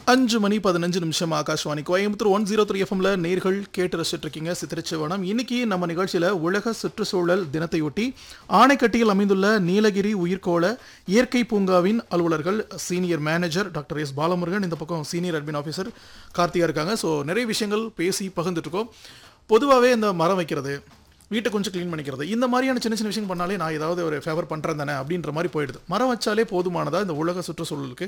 அஞ்சு மணி பதினஞ்சு நிமிஷம் Akashvani Coimbatore one zero three எஃப்எம்ல நேர்கள் கேட்டு ரசிச்சுட்டு இருக்கீங்க சித்திரச்சிவனம் இன்னைக்கு நம்ம நிகழ்ச்சியில உலக சுற்றுச்சூழல் தினத்தையொட்டி ஆணைக்கட்டியில் அமைந்துள்ள நீலகிரி உயிர்கோள இயற்கை பூங்காவின் அலுவலர்கள் senior manager doctor S Balamurugan இந்த பக்கம் சீனியர் அட்மின் ஆஃபீஸர் கார்த்திகா இருக்காங்க ஸோ நிறைய விஷயங்கள் பேசி பகிர்ந்துட்டு இருக்கோம் பொதுவாகவே இந்த மரம் வைக்கிறது வீட்டை கொஞ்சம் க்ளீன் பண்ணிக்கிறது இந்த மாதிரியான சின்ன சின்ன விஷயம் பண்ணாலே நான் ஏதாவது ஒரு ஃபேவர் பண்ணுறேன் தானே அப்படின்ற மாதிரி போயிடுது மரம் வச்சாலே போதுமானதா இந்த உலக சுற்றுச்சூழலுக்கு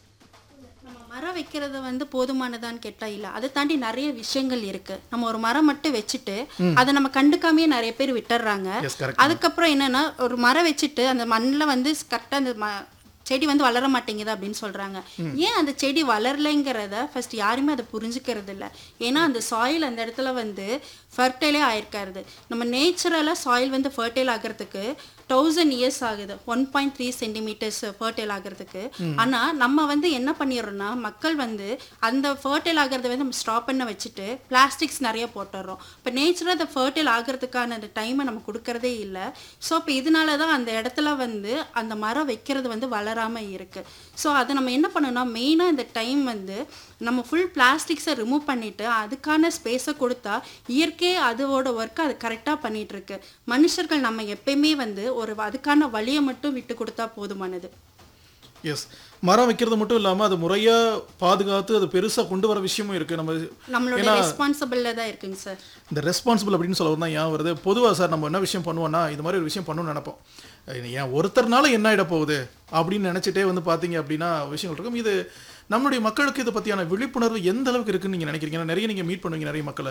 நம்ம மரம் வைக்கிறது வந்து போதுமானதான்னு கேட்டா இல்ல அதை தாண்டி நிறைய விஷயங்கள் இருக்கு நம்ம ஒரு மரம் மட்டும் வச்சுட்டு அதை நம்ம கண்டுக்காமயே நிறைய பேர் விட்டுறாங்க எஸ் கரெக்ட் அதுக்கப்புறம் என்னன்னா ஒரு மரம் வச்சுட்டு அந்த மண்ணில் வந்து கரெக்டாக அந்த ம செடி வந்து வளர மாட்டேங்குது அப்படின்னு சொல்றாங்க ஏன் அந்த செடி வளரலைங்கிறத ஃபர்ஸ்ட் யாருமே அதை புரிஞ்சுக்கிறது இல்ல ஏன்னா அந்த சாயில் அந்த இடத்துல வந்து ஃபர்டைலே ஆயிருக்காருது நம்ம நேச்சுரலாக சாயில் வந்து ஃபர்டைல் ஆகிறதுக்கு தௌசண்ட் இயர்ஸ் ஆகுது one point three centimetres fertile ஆகிறதுக்கு ஆனா நம்ம வந்து என்ன பண்ணிடுறோம்னா மக்கள் வந்து அந்த ஃபர்டைல் ஆகிறத வந்து நம்ம ஸ்டாப் பண்ண வச்சுட்டு பிளாஸ்டிக்ஸ் நிறைய போட்டுடுறோம் இப்போ நேச்சுரல் அந்த ஃபர்டைல் ஆகிறதுக்கான அந்த டைமை நம்ம கொடுக்கறதே இல்லை ஸோ இப்போ இதனால தான் அந்த இடத்துல வந்து அந்த மரம் வைக்கிறது வந்து வளராமல் இருக்கு ஸோ அதை நம்ம என்ன பண்ணணும்னா மெயினாக இந்த டைம் வந்து நம்ம ஃபுல் பிளாஸ்டிக்ஸை ரிமூவ் பண்ணிட்டு அதுக்கான ஸ்பேஸை கொடுத்தா இயற்கை அதோட ஒர்க்கை அது கரெக்டாக பண்ணிட்டு இருக்கு மனுஷர்கள் நம்ம எப்பயுமே வந்து ஒரு அதுக்கான வழியை மட்டும் விட்டு கொடுத்தா போதுமானது எஸ் மரம் வைக்கிறது மட்டும் இல்லாமல் அது முறையாக பாதுகாத்து அது பெருசாக கொண்டு வர விஷயமும் இருக்குது நம்ம நம்மளோட ரெஸ்பான்சிபிளில் தான் இருக்குங்க சார் இந்த ரெஸ்பான்சிபிள் அப்படின்னு சொல்ல தான் ஏன் வருது பொதுவாக சார் நம்ம என்ன விஷயம் பண்ணுவோம்னா இது மாதிரி ஒரு விஷயம் பண்ணணும்னு நினைப்போம் அஹ் ஏன் ஒருத்தர்னால என்ன ஆகிட போகுது அப்படின்னு நினச்சிட்டே வந்து பார்த்தீங்க அப்படின்னா விஷயங்கள் இருக்கும் இது நம்மளுடைய மக்களுக்கு இதை பற்றியான விழிப்புணர்வு எந்த அளவுக்கு இருக்குன்னு நீங்கள் நினைக்கிறீங்க ஏன்னா நிறைய நீங்கள் மீட் பண்ணுவீங்க நிறைய மக்களை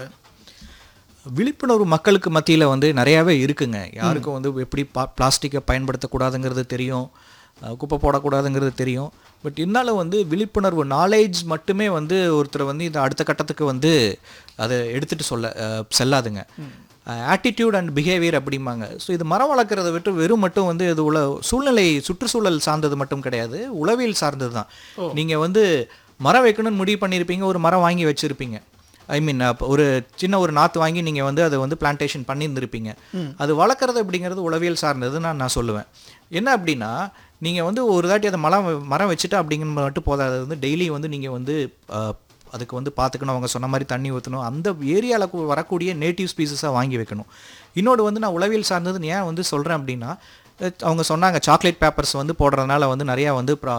விழிப்புணர்வு மக்களுக்கு மத்தியில் வந்து நிறையாவே இருக்குங்க யாருக்கும் வந்து எப்படி பா பிளாஸ்டிக்கை பயன்படுத்தக்கூடாதுங்கிறது தெரியும் அஹ் குப்பை போடக்கூடாதுங்கிறது தெரியும் பட் இருந்தாலும் வந்து விழிப்புணர்வு நாலேஜ் மட்டுமே வந்து ஒருத்தர் வந்து இந்த அடுத்த கட்டத்துக்கு வந்து அதை எடுத்துகிட்டு சொல்ல அஹ் செல்லாதுங்க ஆட்டிடியூட் அண்ட் பிஹேவியர் அப்படிம்பாங்க ஸோ இது மரம் வளர்க்குறத விட்டு வெறும் மட்டும் வந்து இது உள்ள சூழ்நிலை சுற்றுச்சூழல் சார்ந்தது மட்டும் கிடையாது உளவியல் சார்ந்தது தான் நீங்கள் வந்து மரம் வைக்கணும்னு முடிவு பண்ணியிருப்பீங்க ஒரு மரம் வாங்கி வச்சுருப்பீங்க ஐ மீன் ஒரு சின்ன ஒரு நாற்று வாங்கி நீங்கள் வந்து அதை வந்து பிளான்டேஷன் பண்ணியிருந்திருப்பீங்க அது வளர்க்குறது அப்படிங்கிறது உளவியல் சார்ந்தது நான் நான் சொல்லுவேன் என்ன அப்படின்னா நீங்கள் வந்து ஒரு தாட்டி அதை மரம் மரம் வச்சுட்டா அப்படிங்கிற மட்டும் போதாது அது வந்து டெய்லி வந்து நீங்கள் வந்து அஹ், அதுக்கு வந்து பார்த்துக்கணும் அவங்க சொன்ன மாதிரி தண்ணி ஊற்றணும் அந்த ஏரியாவில் வரக்கூடிய நேட்டிவ் ஸ்பீசஸாக வாங்கி வைக்கணும் இன்னொன்று வந்து நான் உளவியல் சார்ந்ததுன்னு ஏன் வந்து சொல்கிறேன் அப்படின்னா அஹ், அவங்க சொன்னாங்க சாக்லேட் பேப்பர்ஸ் வந்து போடுறதுனால வந்து நிறையா வந்து